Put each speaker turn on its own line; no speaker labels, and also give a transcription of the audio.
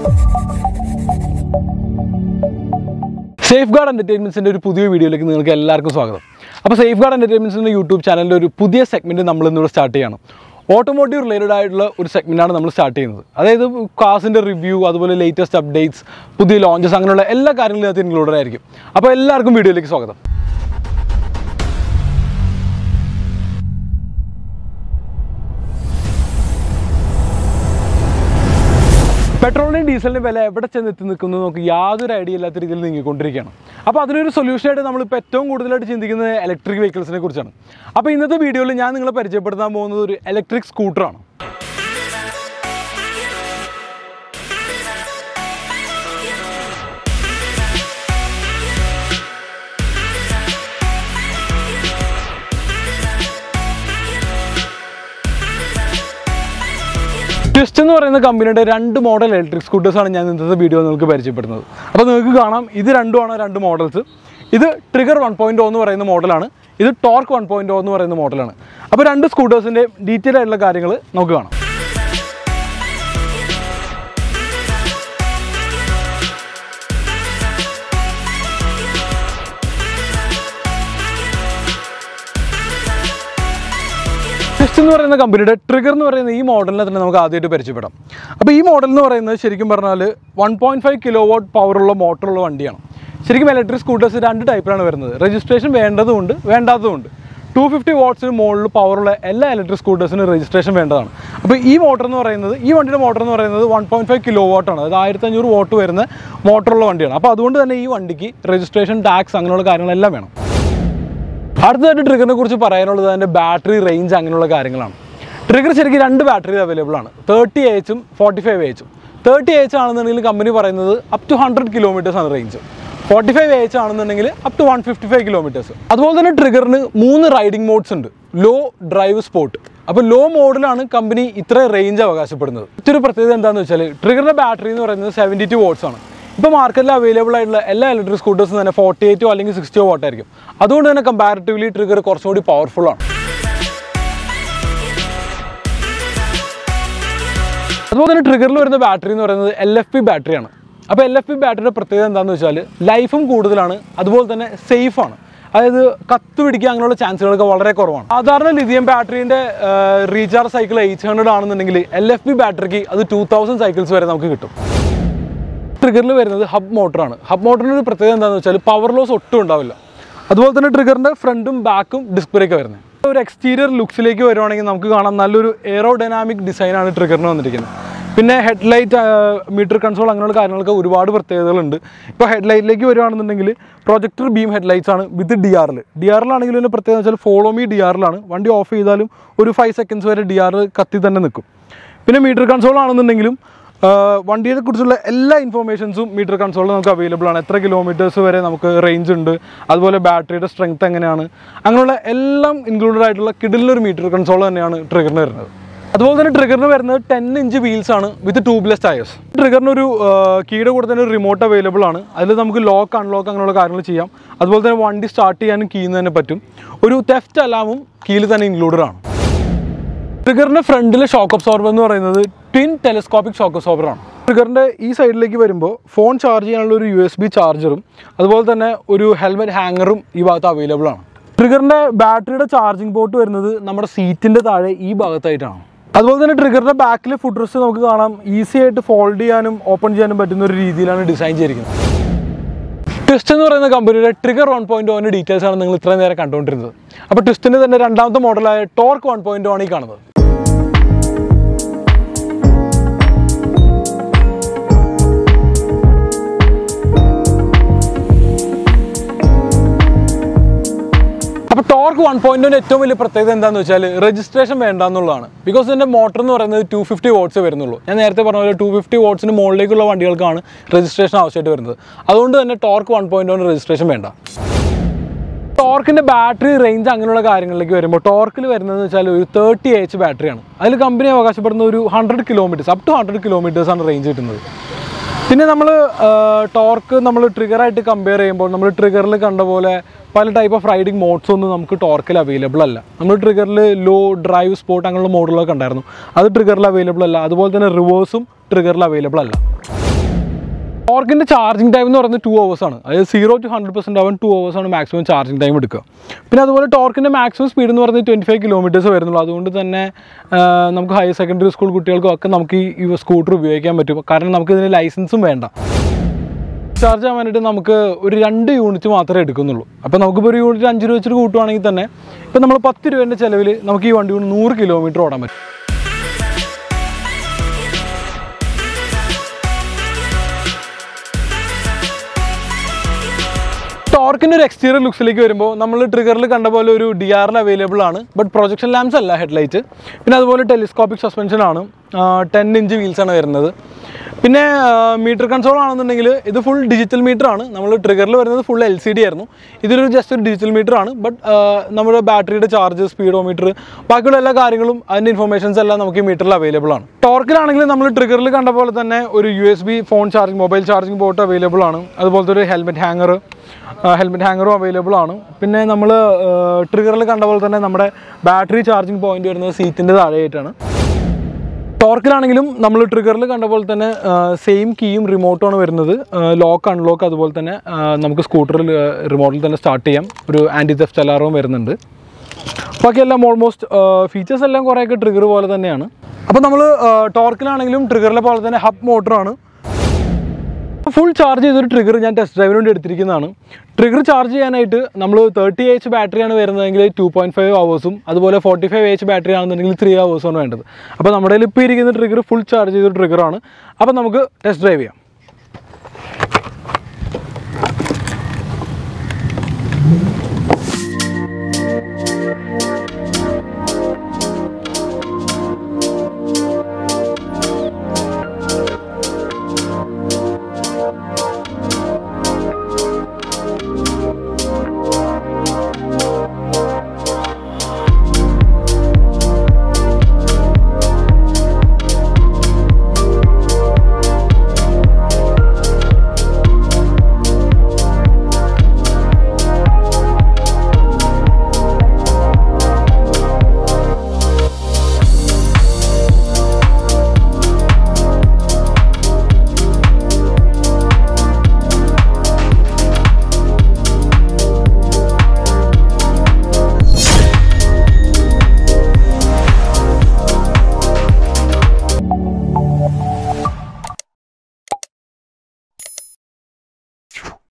safe guard എൻ്റർടൈൻമെൻറ്റ്സിൻ്റെ ഒരു പുതിയ വീഡിയോയിലേക്ക് നിങ്ങൾക്ക് എല്ലാവർക്കും സ്വാഗതം അപ്പോൾ സേഫ് ഗാർഡ് എൻ്റർടൈൻമെൻറ്റ്സിൻ്റെ യൂട്യൂബ് ചാനലിൻ്റെ ഒരു പുതിയ സെഗ്മെൻറ്റ് നമ്മൾ ഇന്നിവിടെ സ്റ്റാർട്ട് ചെയ്യണം ഓട്ടോമോട്ടീവ് റിലേറ്റഡ് ആയിട്ടുള്ള ഒരു സെഗ്മെൻറ്റാണ് നമ്മൾ സ്റ്റാർട്ട് ചെയ്യുന്നത് അതായത് കാസിൻ്റെ റിവ്യൂ അതുപോലെ ലേറ്റസ്റ്റ് അപ്ഡേറ്റ്സ് പുതിയ ലോഞ്ചസ് അങ്ങനെയുള്ള എല്ലാ കാര്യങ്ങളും ഇതിനകത്ത് ഇൻക്ലൂഡഡ് ആയിരിക്കും അപ്പോൾ എല്ലാവർക്കും വീഡിയോയിലേക്ക് സ്വാഗതം പെട്രോളിൻ്റെയും ഡീസലിൻ്റെ വില എവിടെ ചെന്ന് എത്തി നിൽക്കുന്നു നമുക്ക് യാതൊരു ഐഡിയ ഇല്ലാത്ത രീതിയിൽ നീങ്ങിക്കൊണ്ടിരിക്കുകയാണ് അപ്പോൾ അതിനൊരു സൊല്യൂഷനായിട്ട് നമ്മളിപ്പോൾ ഏറ്റവും കൂടുതലായിട്ട് ചിന്തിക്കുന്നത് ഇലക്ട്രിക് വെഹിക്കിൾസിനെ കുറിച്ചാണ് അപ്പോൾ ഇന്നത്തെ വീഡിയോയിൽ ഞാൻ നിങ്ങളെ പരിചയപ്പെടുത്താൻ പോകുന്നത് ഒരു ഇലക്ട്രിക് സ്കൂട്ടറാണ് ട്വിസ്റ്റ് എന്ന് പറയുന്ന കമ്പനിയുടെ രണ്ട് മോഡൽ ഇലക്ട്രിക് സ്കൂട്ടേഴ്സാണ് ഞാൻ ഇന്നത്തെ വീഡിയോ നിങ്ങൾക്ക് പരിചയപ്പെടുന്നത് അപ്പോൾ നിങ്ങൾക്ക് കാണാം ഇത് രണ്ടുമാണ് രണ്ട് മോഡൽസ് ഇത് ട്രിഗർ വൺ പോയിൻറ്റ് എന്ന് പറയുന്ന മോഡലാണ് ഇത് ടോർക്ക് വൺ പോയിൻറ്റ് എന്ന് പറയുന്ന മോഡലാണ് അപ്പോൾ രണ്ട് സ്കൂട്ടേഴ്സിൻ്റെ ഡീറ്റെയിൽ ആയിട്ടുള്ള കാര്യങ്ങൾ നമുക്ക് കാണാം ഫിസ്റ്റ് എന്ന് പറയുന്ന കമ്പനിയുടെ ട്രിഗർ എന്ന് പറയുന്ന ഈ മോഡലിനെ തന്നെ നമുക്ക് ആദ്യമായിട്ട് പരിചയപ്പെടാം അപ്പോൾ ഈ മോഡൽ എന്ന് പറയുന്നത് ശരിക്കും പറഞ്ഞാൽ one point five kilowatt പവറുള്ള മോട്ടറുള്ള വണ്ടിയാണ് ശരിക്കും ഇലക്ട്രിക് സ്കൂട്ടേഴ്സ് രണ്ട് ടൈപ്പിലാണ് വരുന്നത് രജിസ്ട്രേഷൻ വേണ്ടതുമുണ്ട് വേണ്ടാത്തതുമുണ്ട് ടു ഫിഫ്റ്റി വാട്ട്സിന് മുകളിൽ പവറുള്ള എല്ലാ ഇലക്ട്രിക് സ്കൂട്ടേഴ്സിനും രജിസ്ട്രേഷൻ വേണ്ടതാണ് അപ്പോൾ ഈ മോട്ടർ എന്ന് പറയുന്നത് ഈ വണ്ടിയുടെ മോട്ടർ എന്ന് പറയുന്നത് വൺ പോയിൻറ്റ് ഫൈവ് കിലോ വാട്ടാണ് അതായത് ആയിരത്തഞ്ഞൂറ് വാട്ട് വരുന്ന മോട്ടറുള്ള വണ്ടിയാണ് അപ്പോൾ അതുകൊണ്ട് തന്നെ ഈ വണ്ടിക്ക് രജിസ്ട്രേഷൻ ടാക്സ് അങ്ങനെയുള്ള കാര്യങ്ങളെല്ലാം വേണം അടുത്തതായിട്ട് ട്രിഗറിനെ കുറിച്ച് പറയാനുള്ളത് അതിൻ്റെ ബാറ്ററി റേഞ്ച് അങ്ങനെയുള്ള കാര്യങ്ങളാണ് ട്രിഗർ ശരിക്കും രണ്ട് ബാറ്ററി അവൈലബിൾ ആണ് തേർട്ടി എച്ചും ഫോർട്ടി ഫൈവ് എച്ചും തേർട്ടി എച്ച് ആണെന്നുണ്ടെങ്കിൽ കമ്പനി പറയുന്നത് അപ് ടു ഹൺഡ്രഡ് കിലോമീറ്റേഴ്സ് ആണ് റേഞ്ച് ഫോർട്ടി ഫൈവ് എച്ച് ആണെന്നുണ്ടെങ്കിൽ up to one fifty five kilometres അതുപോലെ തന്നെ ട്രിഗറിന് മൂന്ന് റൈഡിംഗ് മോഡ്സ് ഉണ്ട് ലോ ഡ്രൈവ് സ്പോർട്ട് അപ്പോൾ ലോ മോഡിലാണ് കമ്പനി ഇത്ര റേഞ്ച് അവകാശപ്പെടുന്നത് മറ്റൊരു പ്രത്യേകത എന്താണെന്ന് വെച്ചാൽ ട്രിഗറിൻ്റെ ബാറ്ററി എന്ന് പറയുന്നത് സെവൻറ്റി ടു വോട്ട്സ് ആണ് ഇപ്പോൾ മാർക്കറ്റിൽ അവൈലബിൾ ആയിട്ടുള്ള എല്ലാ ഇലക്ട്രിക് സ്കൂട്ടേഴ്സും തന്നെ ഫോർട്ടി എയ്റ്റോ അല്ലെങ്കിൽ സിക്സ്റ്റിയോ വാട്ട് ആയിരിക്കും അതുകൊണ്ട് തന്നെ കമ്പാരിറ്റീവ്ലി ട്രിഗർ കുറച്ചുകൂടി പവർഫുൾ ആണ് അതുപോലെ തന്നെ ട്രിഗറിൽ വരുന്ന ബാറ്ററി എന്ന് പറയുന്നത് എൽ എഫ് പി ബാറ്ററിയാണ് അപ്പോൾ എൽ എഫ് പി ബാറ്ററിയുടെ പ്രത്യേകത എന്താണെന്ന് വെച്ചാൽ ലൈഫും കൂടുതലാണ് അതുപോലെ തന്നെ സേഫ് ആണ് അതായത് കത്ത് പിടിക്കുക അങ്ങനെയുള്ള ചാൻസുകളൊക്കെ വളരെ കുറവാണ് സാധാരണ ലിഥിയം ബാറ്ററീൻ്റെ റീചാർജ് സൈക്കിൾ എയ്റ്റ് ഹൺഡ്രഡ് ആണെന്നുണ്ടെങ്കിൽ എൽ എഫ് പി ബാറ്ററിക്ക് അത് ടൂ തൗസൻഡ് സൈക്കിൾസ് വരെ നമുക്ക് കിട്ടും ട്രിഗറിൽ വരുന്നത് ഹബ് മോട്ടറാണ് ഹബ് മോട്ടറിന് ഒരു പ്രത്യേകത എന്താണെന്ന് വെച്ചാൽ പവർ ലോസ് ഒട്ടും ഉണ്ടാവില്ല അതുപോലെ തന്നെ ട്രിഗറിൻ്റെ ഫ്രണ്ടും ബാക്കും ഡിസ്ക് ബ്രേക്ക് വരുന്നത് ഒരു എക്സ്റ്റീരിയർ ലുക്സിലേക്ക് വരുവാണെങ്കിൽ നമുക്ക് കാണാം നല്ലൊരു എയറോഡൈനാമിക് ഡിസൈനാണ് ട്രിഗറിന് വന്നിരിക്കുന്നത് പിന്നെ ഹെഡ്ലൈറ്റ് മീറ്റർ കൺസോൾ അങ്ങനെയുള്ള കാര്യങ്ങൾക്ക് ഒരുപാട് പ്രത്യേകതകളുണ്ട് ഇപ്പോൾ ഹെഡ്ലൈറ്റിലേക്ക് വരുവാണെന്നുണ്ടെങ്കിൽ പ്രൊജക്ടർ ബീം ഹെഡ്ലൈറ്റ്സ് ആണ് വിത്ത് ഡി ആറിൽ ഡി ആറിലാണെങ്കിലും ഇതിൻ്റെ പ്രത്യേകത വെച്ചാൽ ഫോളോ മീ ഡി ആറിലാണ് വണ്ടി ഓഫ് ചെയ്താലും ഒരു ഫൈവ് സെക്കൻഡ്സ് വരെ ഡി ആർ കത്തി തന്നെ നിൽക്കും പിന്നെ മീറ്റർ കൺസോൾ ആണെന്നുണ്ടെങ്കിലും വണ്ടിയെ കുറിച്ചുള്ള എല്ലാ ഇൻഫോർമേഷൻസും മീറ്റർ കൺസോളിൽ നമുക്ക് അവൈലബിൾ ആണ് എത്ര കിലോമീറ്റേഴ്സ് വരെ നമുക്ക് റേഞ്ച് ഉണ്ട് അതുപോലെ ബാറ്ററിയുടെ സ്ട്രെങ്ത് എങ്ങനെയാണ് അങ്ങനെയുള്ള എല്ലാം ഇൻക്ലൂഡഡ് ആയിട്ടുള്ള കിഡിലൊരു മീറ്റർ കൺസോൾ തന്നെയാണ് ട്രിഗറിന് വരുന്നത് അതുപോലെ തന്നെ ട്രിഗറിന് വരുന്നത് ടെൻ ഇഞ്ച് വീൽസ് ആണ് വിത്ത് ട്യൂബ്ലെസ് ടയേഴ്സ് ട്രിഗറിന് ഒരു കീയുടെ കൂടെ തന്നെ ഒരു റിമോട്ട് അവൈലബിൾ ആണ് അതിൽ നമുക്ക് ലോക്ക് അൺലോക്ക് അങ്ങനെയുള്ള കാര്യങ്ങൾ ചെയ്യാം അതുപോലെ തന്നെ വണ്ടി സ്റ്റാർട്ട് ചെയ്യാനും കീന്ന് തന്നെ പറ്റും ഒരു തെഫ്റ്റ് അലാമും കീയിൽ തന്നെ ഇൻക്ലൂഡഡ് ആണ് ട്രിഗറിന്റെ ഫ്രണ്ടിലെ ഷോക്ക് അബ്സോർബർ എന്ന് പറയുന്നത് ട്വിൻ ടെലിസ്കോപ്പിക് ഷോക്ക് അബ്സോർബർ ആണ് ട്രിഗറിന്റെ ഈ സൈഡിലേക്ക് വരുമ്പോൾ ഫോൺ ചാർജ് ചെയ്യാനുള്ള ഒരു യു എസ് ബി ചാർജറും അതുപോലെ തന്നെ ഒരു ഹെൽമെറ്റ് ഹാങ്ങറും ഈ ഭാഗത്ത് അവൈലബിൾ ആണ് ട്രിഗറിന്റെ ബാറ്ററിയുടെ ചാർജിങ് പോർട്ട് വരുന്നത് നമ്മുടെ സീറ്റിന്റെ താഴെ ഈ ഭാഗത്തായിട്ടാണ് അതുപോലെ തന്നെ ട്രിഗറിന്റെ ബാക്കിലെ ഫുഡ് റെസ്റ്റ് നമുക്ക് കാണാം ഈസി ആയിട്ട് ഫോൾഡ് ചെയ്യാനും ഓപ്പൺ ചെയ്യാനും പറ്റുന്ന ഒരു രീതിയിലാണ് ഡിസൈൻ ചെയ്തിരിക്കുന്നത് ട്വിസ്റ്റ് എന്ന് പറയുന്ന കമ്പനിയുടെ ട്രിഗർ വൺ പോയിന്റ് ഓൻ്റെ ഡീറ്റെയിൽസ് ആണ് നിങ്ങൾ ഇത്രയും നേരം കണ്ടുകൊണ്ടിരുന്നത് അപ്പോൾ ട്വിസ്റ്റിൻ്റെ തന്നെ രണ്ടാമത്തെ മോഡലായ ടോർക്ക് വൺ പോയിന്റ് ആണ് ഈ കാണുന്നത് അപ്പോൾ ടോർക്ക് വൺ പോയിന്റിൻ്റെ ഏറ്റവും വലിയ പ്രത്യേകത എന്താണെന്ന് വെച്ചാൽ രജിസ്ട്രേഷൻ വേണ്ട എന്നുള്ളതാണ് ബിക്കോസ് ഇതിൻ്റെ മോട്ടർ എന്ന് പറയുന്നത് ടു ഫിഫ്റ്റി വോട്ട്സ് വരുന്നുള്ളൂ ഞാൻ നേരത്തെ പറഞ്ഞ പോലെ ടു ഫിഫ്റ്റി വോട്ട്സിന് മുകളിലേക്കുള്ള വണ്ടികൾക്കാണ് രജിസ്ട്രേഷൻ ആവശ്യമായിട്ട് വരുന്നത് അതുകൊണ്ട് തന്നെ Torque one point one registration വേണ്ട ടോർക്കിൻ്റെ ബാറ്ററി റേഞ്ച് അങ്ങനെയുള്ള കാര്യങ്ങളിലേക്ക് വരുമ്പോൾ ടോർക്കിൽ വരുന്നത് വെച്ചാൽ ഒരു തേർട്ടി എച്ച് ബാറ്ററിയാണ് അതിൽ കമ്പനി അവകാശപ്പെടുന്ന ഒരു hundred kilometres up to hundred കിലോമീറ്റേഴ്സാണ് റേഞ്ച് കിട്ടുന്നത് പിന്നെ നമ്മൾ ടോർക്ക് നമ്മൾ ട്രിഗറായിട്ട് കമ്പയർ ചെയ്യുമ്പോൾ നമ്മൾ ട്രിഗറിൽ കണ്ട പോലെ പല ടൈപ്പ് ഓഫ് റൈഡിങ് മോഡ്സ് ഒന്നും നമുക്ക് ടോർക്കിൽ അവൈലബിൾ അല്ല നമ്മൾ ട്രിഗറിൽ ലോ ഡ്രൈവ് സ്പോർട്ട് അങ്ങനെയുള്ള മോഡലൊക്കെ ഉണ്ടായിരുന്നു അത് ട്രിഗറിൽ അവൈലബിൾ അല്ല അതുപോലെ തന്നെ റിവേഴ്സും ട്രിഗറിൽ അവൈലബിൾ അല്ല ടോർക്കിൻ്റെ ചാർജിങ് ടൈം എന്ന് പറയുന്നത് ടു ആണ് അതായത് സീറോ ടു ഹൺഡ്രഡ് പെർസെൻറ്റ് ആവാൻ ടു ആണ് മാക്സിമം ചാർജിങ് ടൈം എടുക്കുക പിന്നെ അതുപോലെ ടോർക്കിൻ്റെ മാക്സിമം സ്പീഡ് എന്ന് പറയുന്നത് ട്വൻറ്റി ഫൈവ് കിലോമീറ്റേഴ്സ് വരുന്നുള്ളൂ അതുകൊണ്ട് തന്നെ ആ, നമുക്ക് ഹയർ സെക്കൻഡറി സ്കൂൾ കുട്ടികൾക്കും ഒക്കെ നമുക്ക് ഈ സ്കൂട്ടർ ഉപയോഗിക്കാൻ പറ്റും കാരണം നമുക്ക് ഇതിന് ലൈസൻസും വേണ്ട ചാർജ് ചെയ്യാൻ വേണ്ടിയിട്ട് നമുക്ക് ഒരു രണ്ട് യൂണിറ്റ് മാത്രമേ എടുക്കുന്നുള്ളൂ അപ്പോൾ നമുക്കിപ്പോൾ ഒരു യൂണിറ്റ് അഞ്ച് രൂപ വെച്ചിട്ട് കൂട്ടുവാണെങ്കിൽ തന്നെ ഇപ്പം നമ്മൾ പത്ത് രൂപേൻ്റെ ചിലവിൽ നമുക്ക് ഈ വണ്ടി കൊണ്ട് നൂറ് കിലോമീറ്റർ ഓടാൻ പറ്റും ടോർക്കിൻ്റെ ഒരു എക്സ്റ്റീരിയർ ലുക്സിലേക്ക് വരുമ്പോൾ നമ്മൾ ട്രിഗറിൽ കണ്ട പോലെ ഒരു ഡി ആറിൽ അവൈലബിൾ ആണ് ബട്ട് പ്രൊജക്ഷൻ ലാംപ്സ് അല്ല ഹെഡ്ലൈറ്റ് പിന്നെ അതുപോലെ ടെലിസ്കോപ്പിക് സസ്പെൻഷൻ ആണ് ടെൻ ഇഞ്ച് വീൽസ് ആണ് വരുന്നത് പിന്നെ മീറ്റർ കൺസോൾ ആണെന്നുണ്ടെങ്കിൽ ഇത് ഫുൾ ഡിജിറ്റൽ മീറ്റർ ആണ് നമ്മൾ ട്രിഗറിൽ വരുന്നത് ഫുൾ എൽ സി ഡി ആയിരുന്നു ഇതൊരു ജസ്റ്റ് ഒരു ഡിജിറ്റൽ മീറ്റർ ആണ് ബട്ട് നമ്മുടെ ബാറ്ററിയുടെ ചാർജ് സ്പീഡോമീറ്റർ ബാക്കിയുള്ള എല്ലാ കാര്യങ്ങളും അതിൻ്റെ ഇൻഫർമേഷൻസ് എല്ലാം നമുക്ക് ഈ മീറ്ററിൽ അവൈലബിൾ ആണ് ടോർക്കിലാണെങ്കിൽ നമ്മൾ ട്രിഗറിൽ കണ്ട പോലെ തന്നെ ഒരു U S B phone charging mobile charging port available ആണ് അതുപോലത്തെ ഒരു ഹെൽമെറ്റ് ഹാങ്ങർ ഹെൽമെറ്റ് ഹാങ്ങറും അവൈലബിൾ ആണ് പിന്നെ നമ്മൾ ട്രിഗറിൽ കണ്ട പോലെ തന്നെ നമ്മുടെ ബാറ്ററി ചാർജിങ് പോയിന്റ് വരുന്നത് സീറ്റിൻ്റെ താഴെയായിട്ടാണ് ടോർക്കിലാണെങ്കിലും നമ്മൾ ട്രിഗറിൽ കണ്ട പോലെ തന്നെ സെയിം കീയും റിമോട്ടുമാണ് വരുന്നത് ലോക്ക് അൺലോക്ക് അതുപോലെ തന്നെ ആ, നമുക്ക് സ്കൂട്ടറിൽ റിമോട്ടിൽ തന്നെ സ്റ്റാർട്ട് ചെയ്യാം ഒരു ആൻറ്റി തെഫ്റ്റ് അലാറവും വരുന്നുണ്ട് ബാക്കിയെല്ലാം ഓൾമോസ്റ്റ് ഫീച്ചേഴ്സ് എല്ലാം കുറേയൊക്കെ ട്രിഗർ പോലെ തന്നെയാണ് അപ്പോൾ നമ്മൾ ടോർക്കിലാണെങ്കിലും ട്രിഗറിലെ പോലെ തന്നെ ഹബ് മോട്ടറാണ് ഫുൾ ചാർജ് ചെയ്തൊരു ട്രിഗർ ഞാൻ ടെസ്റ്റ് ഡ്രൈവിന് വേണ്ടി എടുത്തിരിക്കുന്നതാണ് ട്രിഗർ ചാർജ് ചെയ്യാനായിട്ട് നമ്മൾ തേർട്ടി എച്ച് ബാറ്ററിയാണ് വരുന്നതെങ്കിൽ ടു പോയിൻറ്റ് ഫൈവ് അവേഴ്സും അതുപോലെ ഫോർട്ടി ഫൈവ് എച്ച് ബാറ്ററി ആണെന്നുണ്ടെങ്കിൽ ത്രീ ആണ് വേണ്ടത് അപ്പോൾ നമ്മുടെ കയ്യിൽ ഇപ്പോൾ ഇരിക്കുന്ന ട്രിഗർ ഫുൾ ചാർജ് ചെയ്തൊരു ട്രിഗറാണ് അപ്പോൾ നമുക്ക് ടെസ്റ്റ് ഡ്രൈവ് ചെയ്യാം